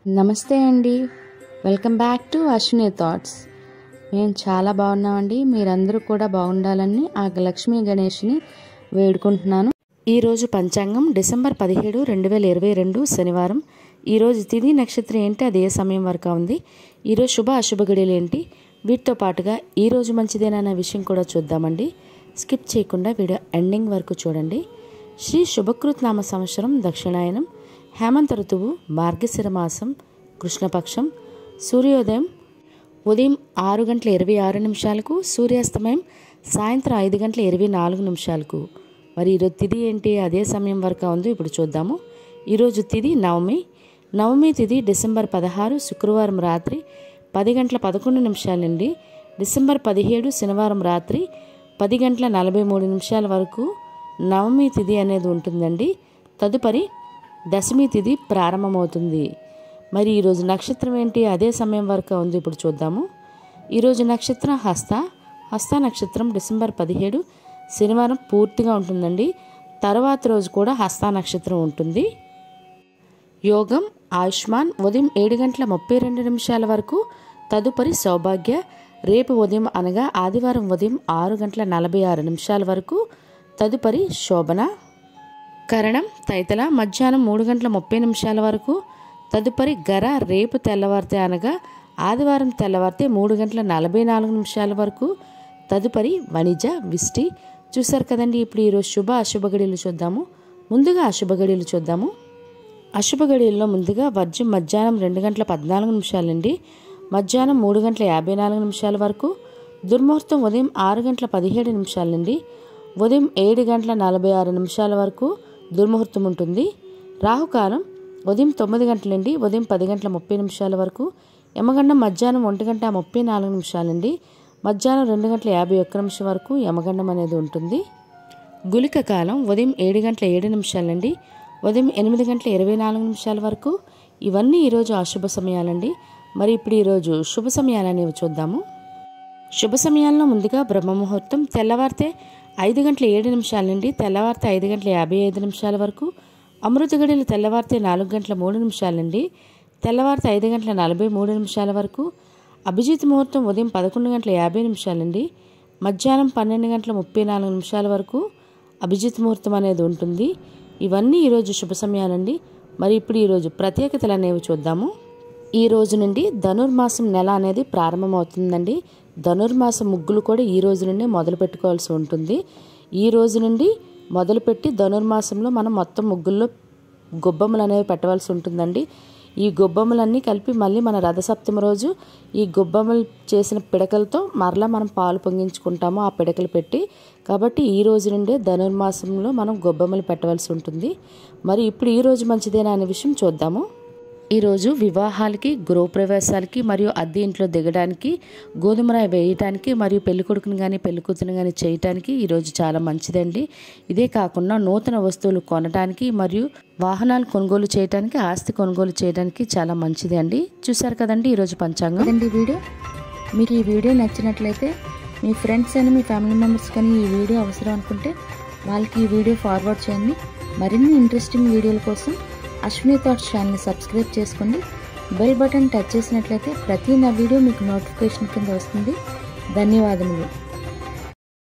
నమస్తే అండి welcome back to Ashwini thoughts మేము చాలా బాగున్నామండి మీరందరూ కూడా బాగుండాలని ఆ లక్ష్మీ గణేష్ని వేడుకుంటున్నాను ఈరోజు పంచాంగం డిసెంబర్ పదిహేడు రెండు వేల ఇరవై రెండు శనివారం ఈరోజు తిథి నక్షత్రం ఏంటి అది ఏ సమయం వరకు ఉంది ఈరోజు శుభ అశుభ గడియలు ఏంటి వీటితో పాటుగా ఈరోజు మంచిదేనన్న విషయం కూడా చూద్దామండి స్కిప్ చేయకుండా వీడియో ఎండింగ్ వరకు చూడండి శ్రీ శుభకృత్ నామ సంవత్సరం దక్షిణాయనం హేమంత ఋతువు మార్గశిర మాసం కృష్ణపక్షం సూర్యోదయం ఉదయం ఆరు గంటల ఇరవై ఆరు నిమిషాలకు సూర్యాస్తమయం సాయంత్రం ఐదు గంటల ఇరవై నాలుగు నిమిషాలకు మరి ఈరోజు తిథి ఏంటి అదే సమయం వరకు ఉందో ఇప్పుడు చూద్దాము ఈరోజు తిథి నవమి నవమి తిథి డిసెంబర్ పదహారు శుక్రవారం రాత్రి పది గంటల పదకొండు నిమిషాల నుండి డిసెంబర్ పదిహేడు శనివారం రాత్రి పది గంటల నలభై మూడు నిమిషాల వరకు నవమి తిథి అనేది ఉంటుందండి తదుపరి దశమి తిథి ప్రారంభమవుతుంది మరి ఈరోజు నక్షత్రం ఏంటి అదే సమయం వరకు ఉంది ఇప్పుడు చూద్దాము ఈరోజు నక్షత్రం హస్త హస్త నక్షత్రం డిసెంబర్ పదిహేడు శనివారం పూర్తిగా ఉంటుందండి తర్వాత రోజు కూడా హస్త నక్షత్రం ఉంటుంది యోగం ఆయుష్మాన్ ఉదయం ఏడు గంటల ముప్పై రెండు నిమిషాల వరకు తదుపరి సౌభాగ్య రేపు ఉదయం అనగా ఆదివారం ఉదయం ఆరు గంటల నలభై ఆరు నిమిషాల వరకు తదుపరి శోభన కరణం తైతల మధ్యాహ్నం మూడు గంటల ముప్పై నిమిషాల వరకు తదుపరి గర రేపు తెల్లవారితే అనగా ఆదివారం తెల్లవారితే మూడు గంటల నలభై నాలుగు నిమిషాల వరకు తదుపరి వణిజ విష్టి చూసారు కదండి ఇప్పుడు ఈరోజు శుభ అశుభ గడియలు చూద్దాము ముందుగా అశుభ గడియలు చూద్దాము అశుభ గడియల్లో ముందుగా వర్జం మధ్యాహ్నం రెండు గంటల పద్నాలుగు నిమిషాల నుండి మధ్యాహ్నం మూడు గంటల యాభై నాలుగు నిమిషాల వరకు దుర్ముహూర్తం ఉదయం ఆరు గంటల పదిహేడు నిమిషాల నుండి ఉదయం ఏడు గంటల నలభై ఆరు నిమిషాల వరకు దుర్ముహూర్తం ఉంటుంది రాహుకాలం ఉదయం తొమ్మిది గంటల నుండి ఉదయం పది గంటల ముప్పై నిమిషాల వరకు యమగండం మధ్యాహ్నం ఒంటి గంట ముప్పై నాలుగు నిమిషాల నుండి మధ్యాహ్నం రెండు గంటల యాభై ఒక్క నిమిషం వరకు యమగండం అనేది ఉంటుంది గులిక కాలం ఉదయం ఏడు గంటల ఏడు నిమిషాల నుండి ఉదయం ఎనిమిది గంటల ఇరవై నాలుగు నిమిషాల వరకు ఇవన్నీ ఈరోజు అశుభ సమయాలండి మరి ఇప్పుడు ఈరోజు శుభ సమయాలు అనేవి చూద్దాము శుభ సమయాల్లో ముందుగా బ్రహ్మముహూర్తం తెల్లవారితే ఐదు గంటల ఏడు నిమిషాల నుండి తెల్లవారితే ఐదు గంటల యాభై ఐదు నిమిషాల వరకు అమృత గడియలు తెల్లవారితే నాలుగు గంటల మూడు నిమిషాల నుండి తెల్లవారితే ఐదు గంటల నలభై మూడు నిమిషాల వరకు అభిజిత్ ముహూర్తం ఉదయం పదకొండు గంటల యాభై నిమిషాల నుండి మధ్యాహ్నం పన్నెండు గంటల ముప్పై నాలుగు నిమిషాల వరకు అభిజిత్ ముహూర్తం అనేది ఉంటుంది ఇవన్నీ ఈరోజు శుభ సమయాలండి మరి ఇప్పుడు ఈరోజు ప్రత్యేకతలు అనేవి చూద్దాము ఈ రోజు నుండి ధనుర్మాసం నెల అనేది ప్రారంభమవుతుందండి ధనుర్మాసం ముగ్గులు కూడా ఈ రోజు నుండి మొదలు పెట్టుకోవాల్సి ఉంటుంది ఈ రోజు నుండి మొదలుపెట్టి ధనుర్మాసంలో మనం మొత్తం ముగ్గుల్లో గొబ్బెమ్మలు అనేవి పెట్టవలసి ఉంటుందండి ఈ గొబ్బెమ్మలన్నీ కలిపి మళ్ళీ మన రథసప్తమి రోజు ఈ గొబ్బెమ్మలు చేసిన పిడకలతో మరలా మనం పాలు పొంగించుకుంటాము ఆ పిడకలు పెట్టి కాబట్టి ఈ రోజు నుండే ధనుర్మాసంలో మనం గొబ్బెమ్మలు పెట్టవలసి ఉంటుంది మరి ఇప్పుడు ఈ రోజు మంచిదేనా అనే విషయం చూద్దాము ఈరోజు వివాహాలకి గృహప్రవేశాలకి మరియు అద్దె ఇంట్లో దిగడానికి గోధుమ రాయి వేయటానికి మరియు పెళ్లి కొడుకుని కానీ పెళ్లి కూతురు కానీ చేయటానికి ఈరోజు చాలా మంచిదండి ఇదే కాకుండా నూతన వస్తువులు కొనడానికి మరియు వాహనాలు కొనుగోలు చేయడానికి ఆస్తి కొనుగోలు చేయడానికి చాలా మంచిది అండి చూసారు కదండి ఈరోజు పంచాంగం కదండి ఈ వీడియో మీకు ఈ వీడియో నచ్చినట్లయితే మీ ఫ్రెండ్స్ అని మీ ఫ్యామిలీ మెంబర్స్ కానీ ఈ వీడియో అవసరం అనుకుంటే వాళ్ళకి ఈ వీడియో ఫార్వర్డ్ చేయండి మరిన్ని ఇంట్రెస్టింగ్ వీడియోల కోసం అశ్విని థాట్స్ ఛానల్ని సబ్స్క్రైబ్ చేసుకోండి బెల్ బటన్ టచ్ చేసినట్లయితే ప్రతి నా వీడియో మీకు నోటిఫికేషన్ కింద వస్తుంది ధన్యవాదములు